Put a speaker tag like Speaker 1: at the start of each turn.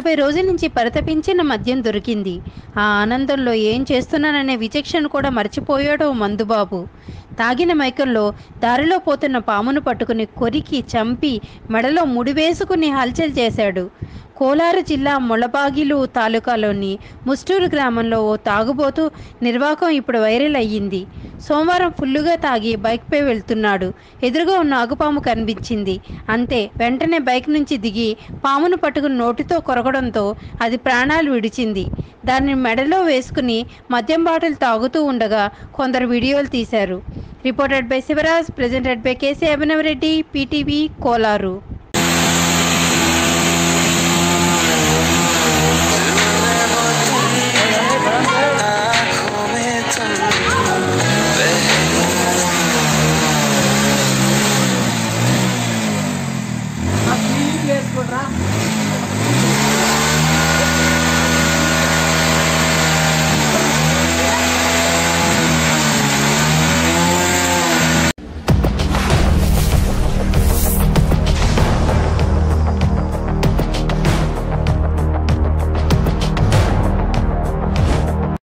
Speaker 1: నలభై రోజుల నుంచి పరితపించిన మద్యం దొరికింది ఆ ఆనందంలో ఏం చేస్తున్నాననే విచక్షణ కూడా మర్చిపోయాడు మందుబాబు తాగిన మైకంలో దారిలో పోతున్న పామును పట్టుకుని కొరికి చంపి మెడలో ముడివేసుకుని హల్చల్ చేశాడు కోలారు జిల్లా ముళబాగిలు తాలూకాలోని ముస్టూరు గ్రామంలో ఓ తాగుబోతు నిర్వాకం ఇప్పుడు వైరల్ అయ్యింది సోమవారం ఫుల్లుగా తాగి బైక్పై వెళ్తున్నాడు ఎదురుగా ఉన్న నాగుపాము కనిపించింది అంతే వెంటనే బైక్ నుంచి దిగి పామును పట్టుకుని నోటితో కొరకడంతో అది ప్రాణాలు విడిచింది దాన్ని మెడలో వేసుకుని మద్యం బాటలు తాగుతూ ఉండగా కొందరు వీడియోలు తీశారు reported by Shivaraj presented by KC Abhinavreddy PTV Kolar